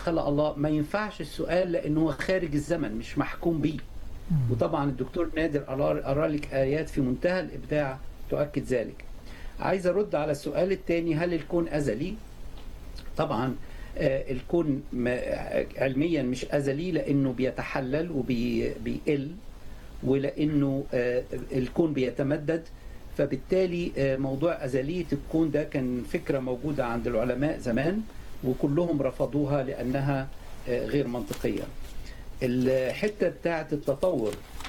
خلق الله ما ينفعش السؤال لأنه هو خارج الزمن مش محكوم بيه وطبعا الدكتور نادر قرا لك آيات في منتهى الإبداع تؤكد ذلك عايز أرد على السؤال الثاني هل الكون أزلي؟ طبعا الكون علميا مش أزلي لأنه بيتحلل وبيقل ولأنه الكون بيتمدد فبالتالي موضوع أزلية الكون ده كان فكرة موجودة عند العلماء زمان وكلهم رفضوها لأنها غير منطقية الحتة بتاعة التطور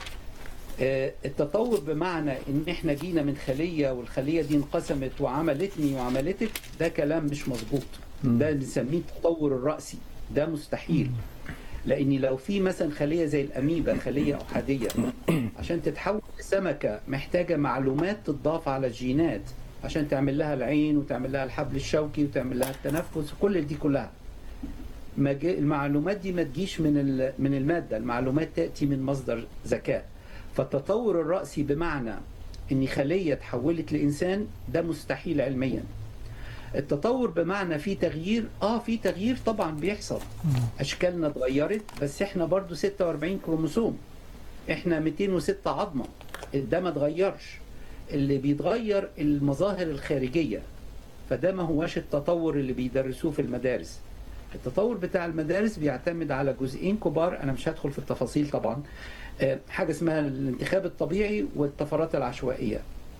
التطور بمعنى ان احنا جينا من خلية والخلية دي انقسمت وعملتني وعملتك ده كلام مش مظبوط ده بنسميه التطور الرأسي ده مستحيل لان لو في مثلا خليه زي الاميبا خليه احاديه عشان تتحول لسمكه محتاجه معلومات تضاف على الجينات عشان تعمل لها العين وتعمل لها الحبل الشوكي وتعمل لها التنفس وكل دي كلها المعلومات دي ما تجيش من من الماده المعلومات تاتي من مصدر ذكاء فالتطور الراسي بمعنى ان خليه تحولت لانسان ده مستحيل علميا التطور بمعنى في تغيير اه في تغيير طبعا بيحصل اشكالنا اتغيرت بس احنا برضو 46 كروموسوم احنا 206 عظمه ده ما اتغيرش اللي بيتغير المظاهر الخارجيه فده ما هواش التطور اللي بيدرسوه في المدارس التطور بتاع المدارس بيعتمد على جزئين كبار انا مش هدخل في التفاصيل طبعا حاجه اسمها الانتخاب الطبيعي والطفرات العشوائيه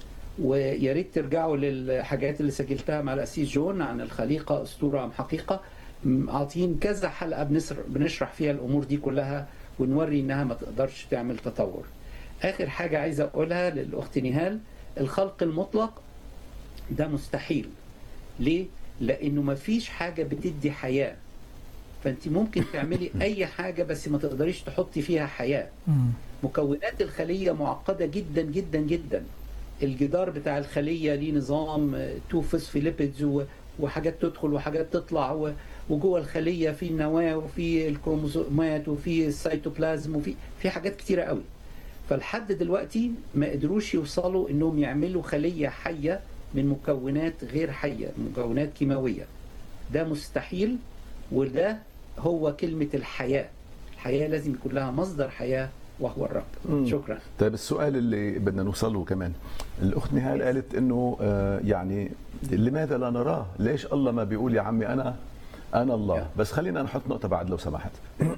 ويا ريت ترجعوا للحاجات اللي سجلتها مع الاسيس جون عن الخليقه اسطوره ام حقيقه عاطين كذا حلقه بنشرح فيها الامور دي كلها ونوري انها ما تقدرش تعمل تطور اخر حاجه عايز اقولها للاخت نهال الخلق المطلق ده مستحيل ليه لانه ما فيش حاجه بتدي حياه فانت ممكن تعملي اي حاجه بس ما تقدريش تحطي فيها حياه مكونات الخليه معقده جدا جدا جدا الجدار بتاع الخليه ليه نظام تو فوسفوليبيدز وحاجات تدخل وحاجات تطلع وجوه الخليه في النواه وفي الكروموسومات وفي السيتوبلازم وفي في حاجات كتيره قوي فلحد دلوقتي ما قدروش يوصلوا انهم يعملوا خليه حيه من مكونات غير حيه مكونات كيماويه ده مستحيل وده هو كلمه الحياه الحياه لازم يكون لها مصدر حياه وهو الرب مم. شكرا طيب السؤال اللي بدنا نوصل له كمان الاخت نهال قالت انه آه يعني لماذا لا نراه ليش الله ما بيقول يا عمي انا انا الله بس خلينا نحط نقطه بعد لو سمحت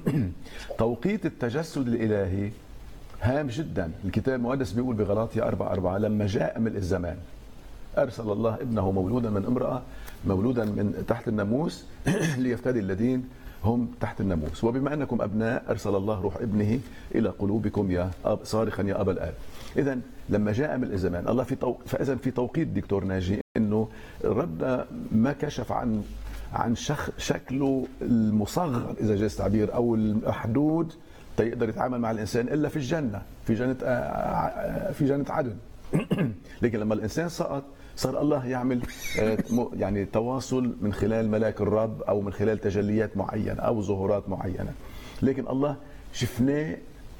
توقيت التجسد الالهي هام جدا الكتاب المقدس بيقول بغلاطيا 4 4 لما جاء ملء الزمان ارسل الله ابنه مولودا من امراه مولودا من تحت الناموس ليفتدي الذين هم تحت الناموس وبما انكم ابناء ارسل الله روح ابنه الى قلوبكم يا أب صارخا يا ابا الاب اذا لما جاء ملء الزمان الله في تو... فاذا في توقيت دكتور ناجي انه ربنا ما كشف عن عن شخ... شكله المصغر اذا جاز التعبير او المحدود تيقدر يتعامل مع الانسان الا في الجنه في جنه في جنه عدن لكن لما الانسان سقط صار الله يعمل يعني تواصل من خلال ملاك الرب او من خلال تجليات معينه او ظهورات معينه لكن الله شفناه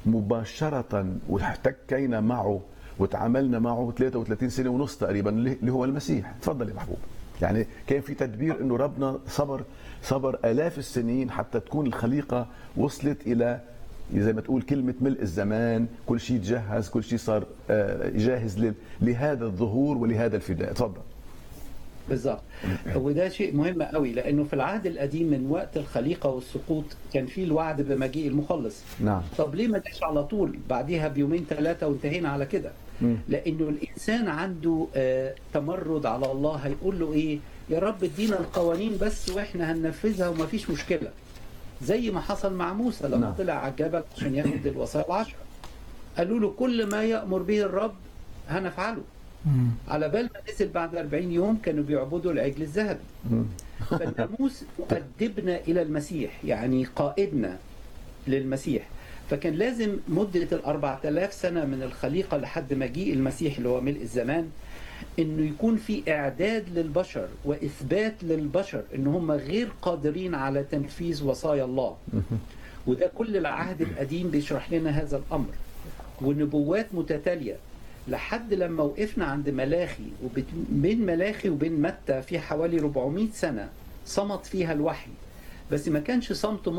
مباشره واحتكينا معه وتعاملنا معه 33 سنه ونص تقريبا اللي هو المسيح تفضل يا محبوب يعني كان في تدبير انه ربنا صبر صبر الاف السنين حتى تكون الخليقه وصلت الى زي ما تقول كلمة ملء الزمان كل شيء تجهز كل شيء صار جاهز لهذا الظهور ولهذا الفداء تفضل بالظبط وده شيء مهم قوي لانه في العهد القديم من وقت الخليقه والسقوط كان في الوعد بمجيء المخلص نعم طب ليه ما جاش على طول بعديها بيومين ثلاثه وانتهينا على كده لانه الانسان عنده آه تمرد على الله هيقول له ايه يا رب ادينا القوانين بس واحنا هننفذها وما فيش مشكله زي ما حصل مع موسى لما نعم. طلع على الجبل عشان ياخد الوصايا العشرة قالوا له كل ما يأمر به الرب هنفعله مم. على بال ما نزل بعد 40 يوم كانوا بيعبدوا العجل الذهبي فالناموس يؤدبنا إلى المسيح يعني قائدنا للمسيح فكان لازم مدة ال 4000 سنة من الخليقة لحد مجيء المسيح اللي هو ملء الزمان انه يكون في اعداد للبشر واثبات للبشر ان هم غير قادرين على تنفيذ وصايا الله وده كل العهد القديم بيشرح لنا هذا الامر ونبوات متتاليه لحد لما وقفنا عند ملاخي وبين ملاخي وبين متى في حوالي 400 سنه صمت فيها الوحي بس ما كانش صمت